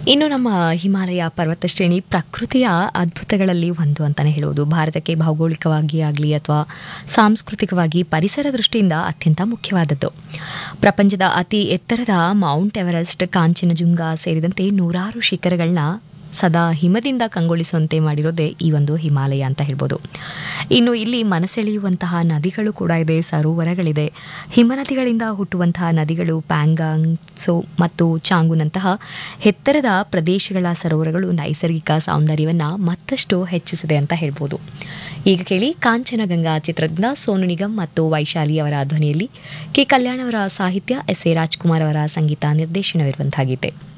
ಇನ್ನು ನಮ್ಮ ಹಿಮಾಲಯ ಪರ್ವತ ಶ್ರೇಣಿ ಪ್ರಕೃತಿಯ ಅದ್ಭುತಗಳಲ್ಲಿ ಒಂದು ಅಂತಲೇ ಹೇಳುವುದು ಭಾರತಕ್ಕೆ ಭೌಗೋಳಿಕವಾಗಿ ಆಗಲಿ ಅಥವಾ ಸಾಂಸ್ಕೃತಿಕವಾಗಿ ಪರಿಸರ ದೃಷ್ಟಿಯಿಂದ ಅತ್ಯಂತ ಮುಖ್ಯವಾದದ್ದು ಪ್ರಪಂಚದ ಅತಿ ಎತ್ತರದ ಮೌಂಟ್ ಎವರೆಸ್ಟ್ ಕಾಂಚನಜುಂಗ ಸೇರಿದಂತೆ ನೂರಾರು ಶಿಖರಗಳನ್ನ ಸದಾ ಹಿಮದಿಂದ ಕಂಗೊಳಿಸುವಂತೆ ಮಾಡಿರೋದೇ ಈ ಒಂದು ಹಿಮಾಲಯ ಅಂತ ಹೇಳ್ಬೋದು ಇನ್ನು ಇಲ್ಲಿ ಮನಸೆಳೆಯುವಂತಹ ನದಿಗಳು ಕೂಡ ಇದೆ ಸರೋವರಗಳಿದೆ ಹಿಮನದಿಗಳಿಂದ ಹುಟ್ಟುವಂತಹ ನದಿಗಳು ಪ್ಯಾಂಗಾಂಗ್ ಸೋ ಮತ್ತು ಚಾಂಗುನಂತಹ ಎತ್ತರದ ಪ್ರದೇಶಗಳ ಸರೋವರಗಳು ನೈಸರ್ಗಿಕ ಸೌಂದರ್ಯವನ್ನು ಮತ್ತಷ್ಟು ಹೆಚ್ಚಿಸಿದೆ ಅಂತ ಹೇಳ್ಬೋದು ಈಗ ಕೇಳಿ ಕಾಂಚನಗಂಗಾ ಚಿತ್ರದಿಂದ ಸೋನು ನಿಗಮ್ ಮತ್ತು ವೈಶಾಲಿ ಅವರ ಧ್ವನಿಯಲ್ಲಿ ಕೆ ಕಲ್ಯಾಣ್ ಅವರ ಸಾಹಿತ್ಯ ಎಸ್ ಎ ರಾಜ್ಕುಮಾರ್ ಅವರ ಸಂಗೀತ ನಿರ್ದೇಶನವಿರುವಂತಹ ಗೀತೆ